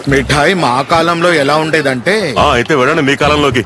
మిఠాయి మా కాలంలో ఎలా ఉండేదంటే ఆ అయితే వెళ్ళండి మీ కాలంలోకి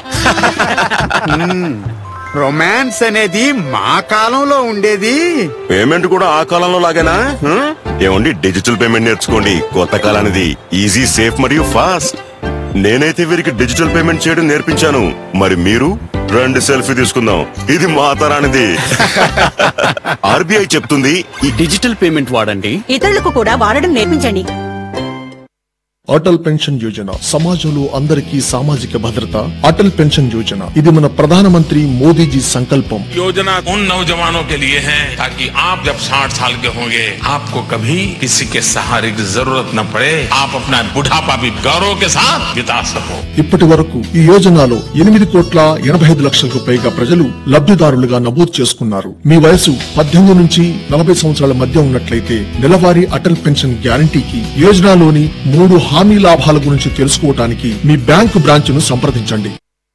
రొమాన్స్ అనేది మా కాలంలో ఉండేది పేమెంట్ కూడా ఆ కాలంలో లాగేనా హ్మ్? ఏమండి డిజిటల్ పేమెంట్ నేర్చుకోండి కొత్త కాలానిది ఈజీ సేఫ్ మరియు ఫాస్ట్ నేనైతే వీరికి డిజిటల్ పేమెంట్ చేయడం నేర్పించాను మరి మీరు రండి సెల్ఫీ తీసుకుందాం ఇది మా తరానిది ఆర్బీఐ చెప్తుంది ఈ డిజిటల్ పేమెంట్ వాడండి ఇతరులకు కూడా వాడడం నేర్పించండి అటల్ పెన్షన్ యోజన సమాజంలో అందరికీ సామాజిక భద్రత అటల్ పెన్షన్ యోజన ఇది మన ప్రధానమంత్రి మోదీజీ సంకల్పం योजना उन नौजवानों के लिए है ताकि आप जब 60 साल के होंगे आपको कभी किसी के सहारे की जरूरत न पड़े आप अपना बुढ़ापा भी गौरव के साथ बिता सको ఇప్పటి వరకు ఈ యోజనలో ఎనిమిది కోట్ల ఎనభై ఐదు లక్షలకు పైగా ప్రజలు లబ్ధిదారులుగా నమోదు చేసుకున్నారు మీ వయసు పద్దెనిమిది నుంచి నలభై సంవత్సరాల మధ్య ఉన్నట్లయితే నెలవారీ అటల్ పెన్షన్ గ్యారంటీకి యోజనలోని మూడు హామీ లాభాల గురించి తెలుసుకోవటానికి మీ బ్యాంకు బ్రాంచ్ను సంప్రదించండి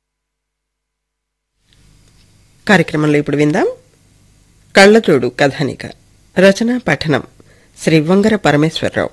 కార్యక్రమంలో ఇప్పుడు విందాం కళ్ళజోడు కథానిక రచన పఠనం శ్రీ వంగర పరమేశ్వరరావు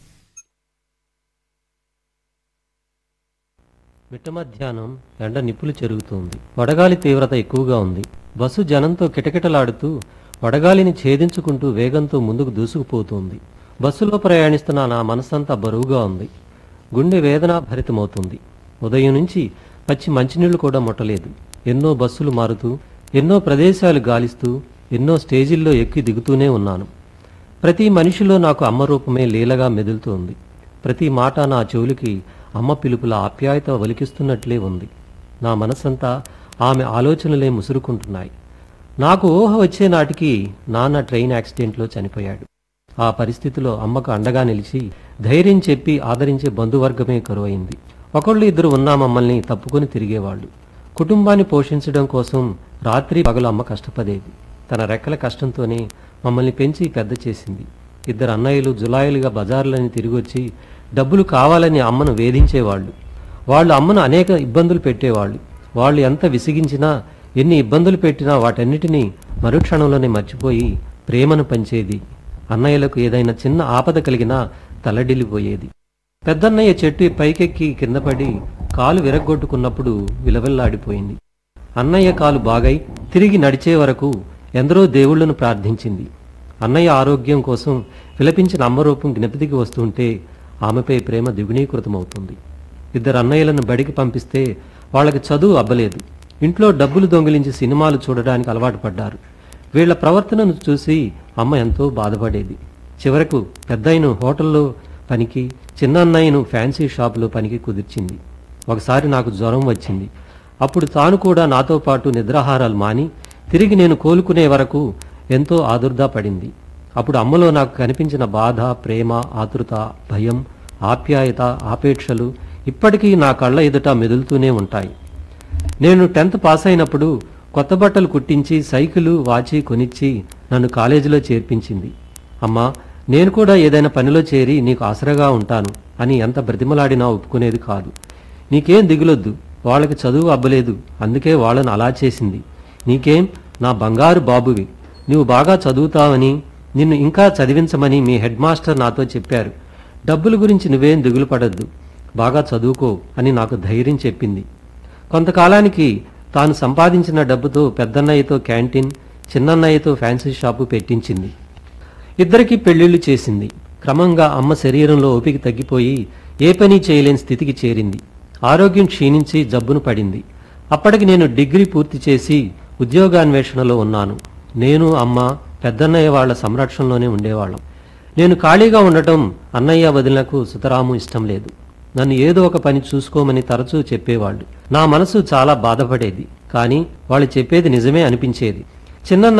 మిట్ట మధ్యాహ్నం ఎండ నిప్పులు చెరుగుతోంది వడగాలి తీవ్రత ఎక్కువగా ఉంది బస్సు జనంతో కిటకిటలాడుతూ వడగాలిని ఛేదించుకుంటూ వేగంతో ముందుకు దూసుకుపోతోంది బస్సులో ప్రయాణిస్తున్న నా మనసంతా బరువుగా ఉంది గుండె వేదనా భరితమవుతుంది ఉదయం నుంచి పచ్చి మంచినీళ్లు కూడా ముట్టలేదు ఎన్నో బస్సులు మారుతూ ఎన్నో ప్రదేశాలు గాలిస్తూ ఎన్నో స్టేజిల్లో ఎక్కి దిగుతూనే ఉన్నాను ప్రతి మనిషిలో నాకు అమ్మ రూపమే లీలగా మెదులుతోంది ప్రతి మాట నా చెవులకి అమ్మ పిలుపుల ఆప్యాయత ఒలికిస్తున్నట్లే ఉంది నా మనసంతా ఆమె ఆలోచనలే ముసురుకుంటున్నాయి నాకు ఊహ వచ్చే నాటికి నాన్న ట్రైన్ యాక్సిడెంట్లో చనిపోయాడు ఆ పరిస్థితిలో అమ్మకు అండగా నిలిచి ధైర్యం చెప్పి ఆదరించే బంధువర్గమే కరువైంది ఒకళ్ళు ఇద్దరు ఉన్నా మమ్మల్ని తప్పుకొని తిరిగేవాళ్ళు కుటుంబాన్ని పోషించడం కోసం రాత్రి పగలు అమ్మ కష్టపడేది తన రెక్కల కష్టంతోనే మమ్మల్ని పెంచి పెద్ద చేసింది ఇద్దరు అన్నయ్యలు జులాయిలుగా బజార్లని తిరిగొచ్చి డబ్బులు కావాలని అమ్మను వేధించేవాళ్ళు వాళ్ళు అమ్మను అనేక ఇబ్బందులు పెట్టేవాళ్ళు వాళ్ళు ఎంత విసిగించినా ఎన్ని ఇబ్బందులు పెట్టినా వాటన్నిటినీ మరుక్షణంలోనే మర్చిపోయి ప్రేమను పంచేది అన్నయ్యలకు ఏదైనా చిన్న ఆపద కలిగినా తలడిల్లిపోయేది పెద్దన్నయ్య చెట్టు పైకెక్కి కిందపడి కాలు విరగ్గొట్టుకున్నప్పుడు విలవిల్లాడిపోయింది అన్నయ్య కాలు బాగై తిరిగి నడిచే వరకు ఎందరో దేవుళ్లను ప్రార్థించింది అన్నయ్య ఆరోగ్యం కోసం విలపించిన అమ్మరూపం జ్ఞప్తికి వస్తుంటే ఆమెపై ప్రేమ ద్విగుణీకృతమవుతుంది ఇద్దరు అన్నయ్యలను బడికి పంపిస్తే వాళ్ళకి చదువు అబ్బలేదు ఇంట్లో డబ్బులు దొంగిలించి సినిమాలు చూడడానికి అలవాటు పడ్డారు వీళ్ల ప్రవర్తనను చూసి అమ్మ ఎంతో బాధపడేది చివరకు పెద్దయ్యను హోటల్లో పనికి చిన్న అన్నయ్యను ఫ్యాన్సీ షాపులో పనికి కుదిర్చింది ఒకసారి నాకు జ్వరం వచ్చింది అప్పుడు తాను కూడా నాతో పాటు నిద్రాహారాలు మాని తిరిగి నేను కోలుకునే వరకు ఎంతో ఆదుర్దా పడింది అప్పుడు అమ్మలో నాకు కనిపించిన బాధ ప్రేమ ఆతృత భయం ఆప్యాయత ఆపేక్షలు ఇప్పటికీ నా కళ్ళ ఎదుట మెదులుతూనే ఉంటాయి నేను టెన్త్ పాస్ అయినప్పుడు కొత్త బట్టలు కుట్టించి సైకిలు వాచి కొనిచ్చి నన్ను కాలేజీలో చేర్పించింది అమ్మా నేను కూడా ఏదైనా పనిలో చేరి నీకు ఆసరగా ఉంటాను అని ఎంత బ్రతిమలాడినా ఒప్పుకునేది కాదు నీకేం దిగులొద్దు వాళ్ళకి చదువు అబ్బలేదు అందుకే వాళ్ళని అలా చేసింది నీకేం నా బంగారు బాబువి నువ్వు బాగా చదువుతావని నిన్ను ఇంకా చదివించమని మీ హెడ్ మాస్టర్ నాతో చెప్పారు డబ్బుల గురించి నువ్వేం దిగులు పడద్దు బాగా చదువుకో అని నాకు ధైర్యం చెప్పింది కొంతకాలానికి తాను సంపాదించిన డబ్బుతో పెద్దన్నయ్యతో క్యాంటీన్ చిన్నన్నయ్యతో ఫ్యాన్సీ షాపు పెట్టించింది ఇద్దరికీ పెళ్లిళ్లు చేసింది క్రమంగా అమ్మ శరీరంలో ఓపిక తగ్గిపోయి ఏ పని చేయలేని స్థితికి చేరింది ఆరోగ్యం క్షీణించి జబ్బును పడింది అప్పటికి నేను డిగ్రీ పూర్తి చేసి ఉద్యోగాన్వేషణలో ఉన్నాను నేను అమ్మ పెద్దన్నయ్య వాళ్ళ సంరక్షణలోనే ఉండేవాళ్ళం నేను ఖాళీగా ఉండటం అన్నయ్య వదినకు సుతరాము ఇష్టం లేదు నన్ను ఏదో ఒక పని చూసుకోమని తరచూ చెప్పేవాళ్ళు నా మనసు చాలా బాధపడేది కానీ వాళ్ళు చెప్పేది నిజమే అనిపించేది చిన్న